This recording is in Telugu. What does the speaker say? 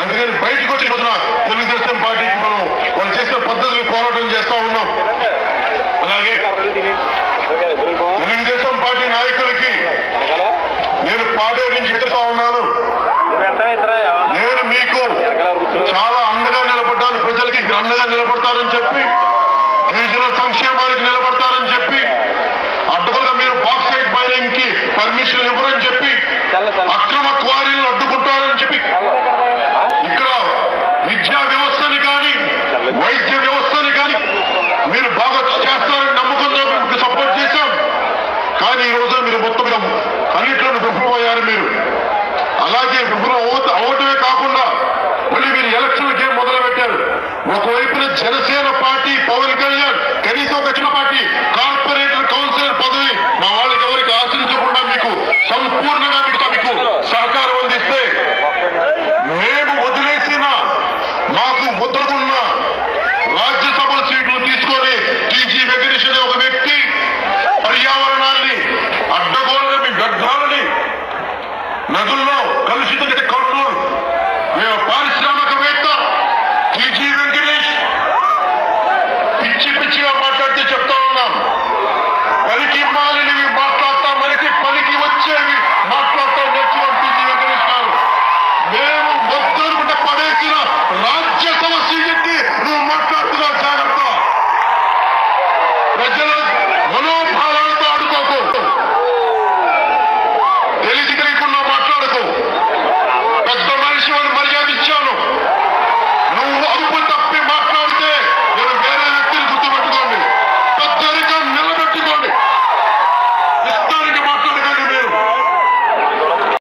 అందుకని బయటకు వచ్చి రోజున తెలుగుదేశం పార్టీకి మనం వాళ్ళు చేసిన పద్ధతులు పోరాటం చేస్తా ఉన్నాం అలాగే తెలుగుదేశం పార్టీ నాయకులకి నేను పాడే నుంచి చెప్తా ఉన్నాను నేను మీకు చాలా అండగా నిలబడ్డాను ప్రజలకి అండగా నిలబడతారని చెప్పి గిరిజన సంక్షేమానికి నిలబడతారని చెప్పి అడ్డుగా మీరు బాక్సైట్ మైనింగ్ కి పర్మిషన్ ఇవ్వరని చెప్పి అక్రమ క్వారీలను అడ్డుకుంటారని చెప్పి ఇక్కడ విద్యా వ్యవస్థని కానీ వైద్య వ్యవస్థని కానీ మీరు బాగా చేస్తారని నమ్మకంతో మీకు సపోర్ట్ చేశాం కానీ ఈ రోజు మీరు మొత్తం మీద అన్నిట్లోనూ విఫలమయ్యారు మీరు అలాగే విఫలం అవుత- అవటమే కాకుండా మళ్ళీ మీరు ఎలక్షన్ గేమ్ మొదలు పెట్టారు ఒకవైపున జనసేన